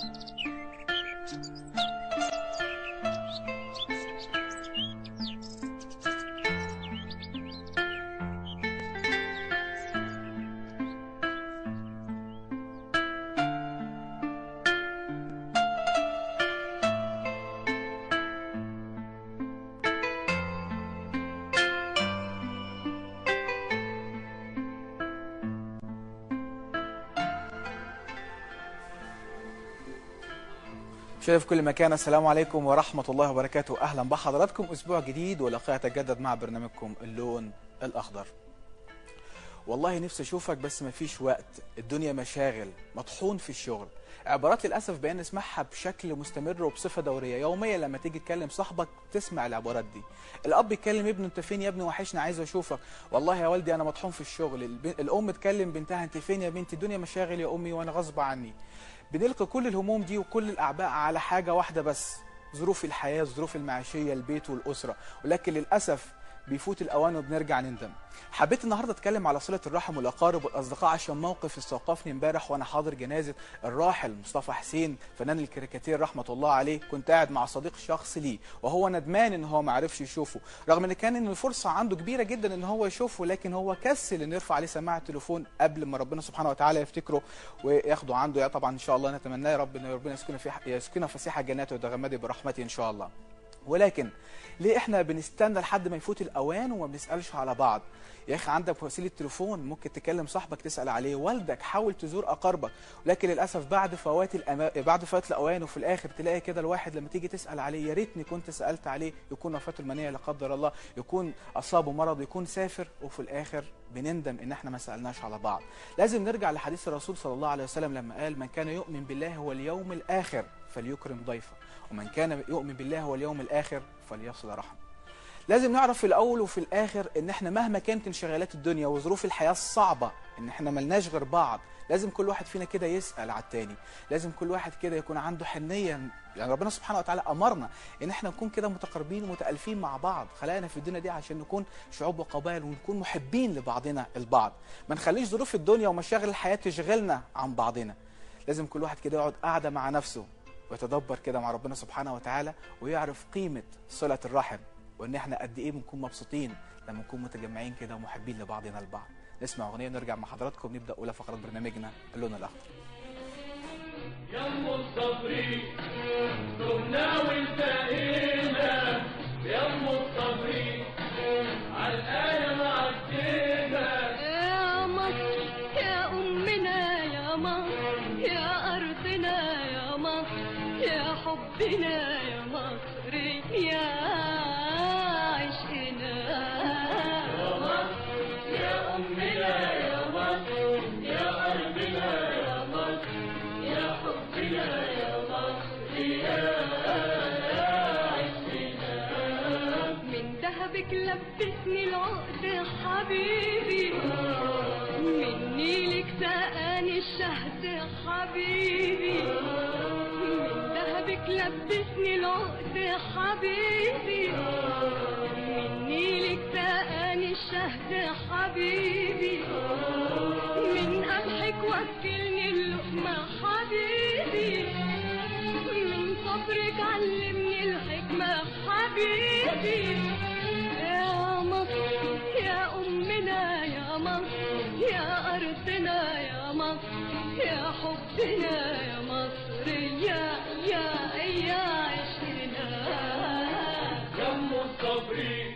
شايف كل مكان السلام عليكم ورحمة الله وبركاته أهلا بحضراتكم أسبوع جديد ولقاء يتجدد مع برنامجكم اللون الأخضر والله نفسي أشوفك بس مفيش وقت الدنيا مشاغل مطحون في الشغل عبارات للأسف بقينا نسمعها بشكل مستمر وبصفة دورية يوميا لما تيجي تكلم صاحبك تسمع العبارات دي الأب يكلم ابنه أنت فين يا ابني وحشني عايز أشوفك والله يا والدي أنا مطحون في الشغل الب- الأم تكلم بنتها أنت فين يا بنتي الدنيا مشاغل يا أمي وأنا غصب عني بنلقي كل الهموم دي وكل الأعباء على حاجة واحدة بس ظروف الحياة الظروف المعيشية البيت والأسرة ولكن للأسف بيفوت الأوان وبنرجع نندم حبيت النهاردة أتكلم على صلة الرحم والأقارب والأصدقاء عشان موقف استوقفني امبارح وأنا حاضر جنازة الراحل مصطفى حسين فنان الكاريكاتير رحمة الله عليه كنت قاعد مع صديق شخص لي وهو ندمان إن هو ما عرفش يشوفه رغم إن كان إن الفرصة عنده كبيرة جدا إن هو يشوفه لكن هو كسل إن يرفع عليه سماعة التليفون قبل ما ربنا سبحانه وتعالى يفتكره وياخده عنده يا طبعا إن شاء الله نتمناه يا رب إن ربنا يسكنه في يسكنه فسيح جناته ويتغمده برحمته إن شاء الله ولكن ليه احنا بنستنى لحد ما يفوت الاوان وما بنسالش على بعض يا اخي عندك وسيله تليفون ممكن تكلم صاحبك تسال عليه والدك حاول تزور اقاربك ولكن للاسف بعد فوات الأما... بعد فوات الاوان وفي الاخر تلاقي كده الواحد لما تيجي تسال عليه يا ريتني كنت سالت عليه يكون وفاته المنيه لا قدر الله يكون اصابه مرض يكون سافر وفي الاخر بنندم ان احنا ما سالناش على بعض لازم نرجع لحديث الرسول صلى الله عليه وسلم لما قال من كان يؤمن بالله واليوم الاخر فليكرم ضيفه ومن كان يؤمن بالله واليوم الاخر فليصل رحمه لازم نعرف في الاول وفي الاخر ان احنا مهما كانت انشغالات الدنيا وظروف الحياه الصعبه ان احنا ملناش غير بعض لازم كل واحد فينا كده يسال على التاني لازم كل واحد كده يكون عنده حنيه يعني ربنا سبحانه وتعالى امرنا ان احنا نكون كده متقاربين ومتالفين مع بعض خلقنا في الدنيا دي عشان نكون شعوب وقبائل ونكون محبين لبعضنا البعض ما نخليش ظروف الدنيا ومشاغل الحياه تشغلنا عن بعضنا لازم كل واحد كده يقعد قاعده مع نفسه ويتدبر كده مع ربنا سبحانه وتعالى ويعرف قيمه صله الرحم وان احنا قد ايه بنكون مبسوطين لما نكون متجمعين كده ومحبين لبعضنا البعض نسمع اغنيه ونرجع مع حضراتكم نبدا اولى فقرات برنامجنا اللون الاخضر يا ام الصبري تهنا والتقينا يا ام الصبري عالآية معدينا يا مصر يا أمنا يا مصر يا أرضنا يا مصر يا حبنا يا مصر يا عشقنا يا أمنا يا مصر يا أرضنا يا مصر يا حبنا يا مصر يا عشقنا من ذهبك لبسني العقد حبيبي من نيلك سقاني الشهد حبيبي من ذهبك لبسني العقد حبيبي من نيلك سقاني الشهد حبيبي من قمحك وكلني اللقمة حبيبي من صبرك علمني الحكمة حبيبي يا مصر يا أمنا يا مصر يا أرضنا يا مصر يا حبنا يا مصر يا يا يا عشقنا يا ام الصبري